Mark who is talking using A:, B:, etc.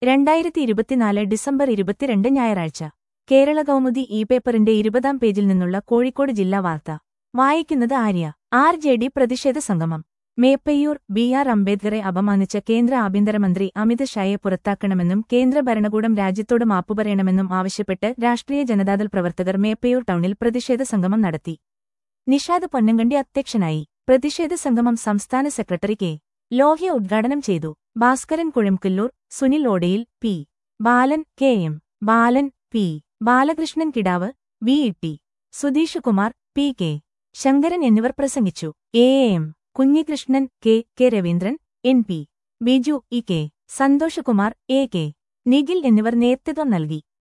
A: രണ്ടായിരത്തി ഇരുപത്തിനാല് ഡിസംബർ ഇരുപത്തിരണ്ട് ഞായറാഴ്ച കേരള കൗമുദി ഇ പേപ്പറിന്റെ ഇരുപതാം പേജിൽ നിന്നുള്ള കോഴിക്കോട് ജില്ലാ വാർത്ത വായിക്കുന്നത് ആര്യ ആർ ജെ ഡി പ്രതിഷേധ സംഗമം മേപ്പയ്യൂർ ബി ആർ അംബേദ്കറെ അപമാനിച്ച കേന്ദ്ര ആഭ്യന്തരമന്ത്രി അമിത് ഷായെ പുറത്താക്കണമെന്നും കേന്ദ്ര ഭരണകൂടം രാജ്യത്തോട് മാപ്പുപറയണമെന്നും ആവശ്യപ്പെട്ട് രാഷ്ട്രീയ ജനതാദൾ പ്രവർത്തകർ മേപ്പയ്യൂർ ടൗണിൽ പ്രതിഷേധ സംഗമം നടത്തി നിഷാദ് പൊന്നങ്കണ്ടി അധ്യക്ഷനായി പ്രതിഷേധ സംഗമം സംസ്ഥാന സെക്രട്ടറി കെ ലോഹ്യ ഉദ്ഘാടനം ചെയ്തു Bhaskaran Kuzhamkullur Sunil Odayil P Balan K M Balan P Balakrishnan Kidavu V E T Sudheesh Kumar P K Sankaran എന്നിവർ പ്രസംഗിച്ചു A M Kunhikrishnan K K Raveendran N P Biju E K Santhoshkumar A K Nikhil എന്നിവർ നേതൃത്വം നൽകി